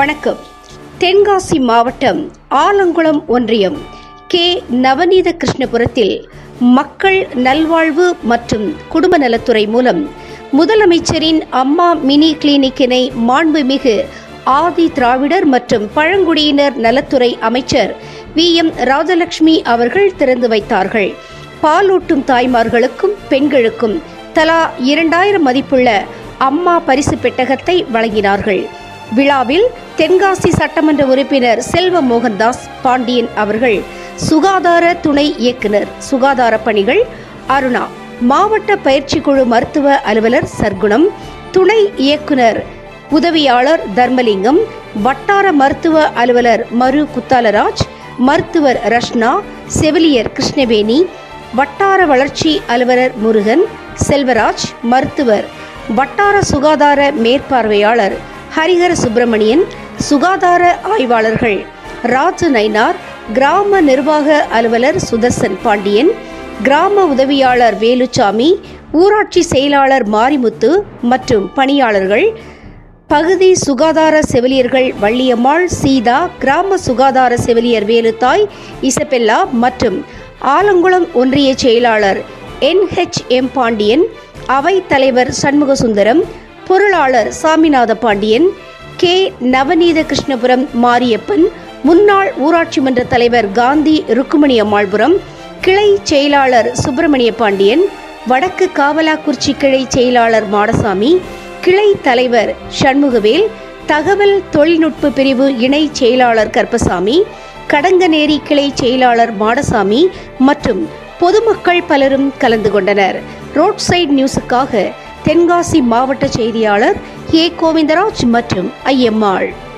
வணக்கம் தென்காசி மாவட்டம் ஆலங்குளம் ஒன்றியம் கே நவநீத கிருஷ்ணபுரத்தில் மக்கள் நல்வாழ்வு மற்றும் குடும்ப நலத்துறை மூலம் முதலமைச்சரின் அம்மா மினி கிளினிக்கினை மாண்புமிகு ஆதி திராவிடர் மற்றும் பழங்குடியினர் நலத்துறை அமைச்சர் வி எம் ராஜலட்சுமி அவர்கள் திறந்து வைத்தார்கள் பாலூட்டும் தாய்மார்களுக்கும் பெண்களுக்கும் தலா இரண்டாயிரம் மதிப்புள்ள அம்மா பரிசு பெட்டகத்தை வழங்கினார்கள் விழாவில் தென்காசி சட்டமன்ற உறுப்பினர் செல்வ மோகன்தாஸ் பாண்டியன் அவர்கள் சுகாதார துணை இயக்குனர் சுகாதார பணிகள் அருணா மாவட்ட பயிற்சி குழு மருத்துவ அலுவலர் சர்க்குணம் துணை இயக்குனர் உதவியாளர் தர்மலிங்கம் வட்டார மருத்துவ அலுவலர் மரு குத்தாலராஜ் மருத்துவர் ரஷ்னா செவிலியர் கிருஷ்ணவேணி வட்டார வளர்ச்சி அலுவலர் முருகன் செல்வராஜ் மருத்துவர் வட்டார சுகாதார மேற்பார்வையாளர் ஹரிஹர சுப்பிரமணியன் சுகாதார ஆய்வாளர்கள் ராஜு நைனார் கிராம நிர்வாக அலுவலர் சுதர்சன் பாண்டியன் கிராம உதவியாளர் வேலுச்சாமி ஊராட்சி செயலாளர் மாரிமுத்து மற்றும் பணியாளர்கள் பகுதி சுகாதார செவிலியர்கள் வள்ளியம்மாள் சீதா கிராம சுகாதார செவிலியர் வேலுத்தாய் இசபெல்லா மற்றும் ஆலங்குளம் ஒன்றிய செயலாளர் என் ஹெச் எம் பாண்டியன் அவைத் தலைவர் சண்முகசுந்தரம் பொருளாளர் சாமிநாத பாண்டியன் கே நவநீத கிருஷ்ணபுரம் மாரியப்பன் முன்னாள் ஊராட்சி மன்ற தலைவர் காந்தி ருக்குமணி அம்மாள்புரம் கிளை செயலாளர் சுப்பிரமணிய பாண்டியன் வடக்கு காவலாக்குறிச்சி கிளை செயலாளர் மாடசாமி கிளை தலைவர் சண்முகவேல் தகவல் தொழில்நுட்ப பிரிவு இணை செயலாளர் கற்பசாமி கடங்கநேரி கிளை செயலாளர் மாடசாமி மற்றும் பொதுமக்கள் பலரும் கலந்து கொண்டனர் ரோட் சைட் நியூஸுக்காக தென்காசி மாவட்ட செய்தியாளர் ஏ கோவிந்தராஜ் மற்றும் ஐயம்மாள்